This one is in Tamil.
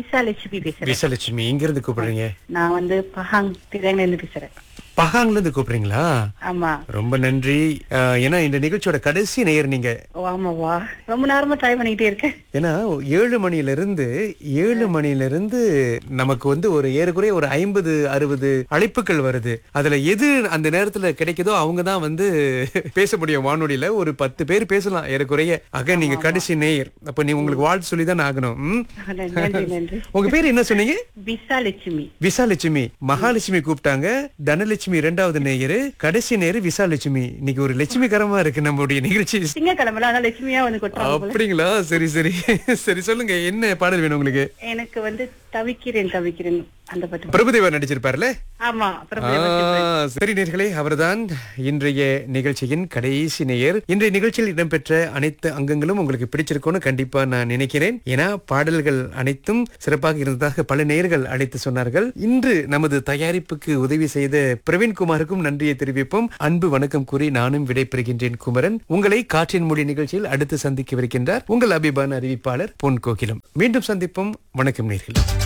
விசாலட்சுமி பேசுறேன் விசலட்சுமி எங்க இருந்து கூப்பிடுறீங்க நான் வந்து பஹாங் திரையில இருந்து பேசுறேன் பகாங்ல இருந்து கூப்பிடுறீங்களா ஆமா ரொம்ப நன்றி அஹ், ஏன்னா இந்த நிகழ்ச்சியோட கடைசி நேயர் நீங்க ஓ, ஆமாவா ரொம்ப நேரமா ட்ரை பண்ணிக்கிட்டே இருக்கேன் ஏன்னா ஏழு மணில இருந்து ஏழு மணில இருந்து நமக்கு வந்து ஒரு ஏறக்குறைய ஒரு ஐம்பது அறுபது அழைப்புகள் வருது அதுல எது அந்த நேரத்துல கிடைக்குதோ அவங்க தான் வந்து பேச முடியும் வானொலியில ஒரு பத்து பேர் பேசலாம் ஏறக்குறைய ஆக நீங்க கடைசி நேயர் அப்ப நீ உங்களுக்கு வாழ்த்து சொல்லி தான் ஆகணும் ம்? நன்றி நன்றி உங்க பேர் என்ன சொன்னீங்க விசாலட்சுமி விசாலட்சுமி மகாலட்சுமி கூப்பிட்டாங்க தனலட்சுமி இரண்டாவது நேயரு கடைசி நேரு விசாலட்சுமி இன்னைக்கு ஒரு லட்சுமிகரமா இருக்கு நம்மளுடைய நிகழ்ச்சி திங்கக்கிழமை ஆனா லட்சுமியா வந்து கொட்டுறாங்க போல. அப்படிங்களா சரி சரி சரி சொல்லுங்க என்ன பாடல் வேணும் உங்களுக்கு எனக்கு வந்து தவிக்கிறேன் தவிக்கிறேன் அந்த பாட்டு பிரபுதேவா நடிச்சிருப்பார்ல ஆமா அப்புறம் ஆ, சரி நேர்களே அவர்தான் இன்றைய நிகழ்ச்சியின் கடைசி நேயர் இன்றைய நிகழ்ச்சியில் இடம்பெற்ற அனைத்து அங்கங்களும் உங்களுக்கு பிடிச்சிருக்கும்னு கண்டிப்பா நான் நினைக்கிறேன் ஏன்னா பாடல்கள் அனைத்தும் சிறப்பாக இருந்ததாக பல நேயர்கள் அழைத்து சொன்னார்கள் இன்று நமது தயாரிப்புக்கு உதவி செய்த பிரவீன்குமாருக்கும் நன்றியை தெரிவிப்போம் அன்பு வணக்கம் கூறி நானும் விடைபெறுகின்றேன் குமரன் உங்களை காற்றின் மொழி நிகழ்ச்சியில் அடுத்து சந்திக்கவிருக்கின்றார் உங்கள் அபிமான அறிவிப்பாளர் பொன் கோகிலம் மீண்டும் சந்திப்போம் வணக்கம் நேர்களே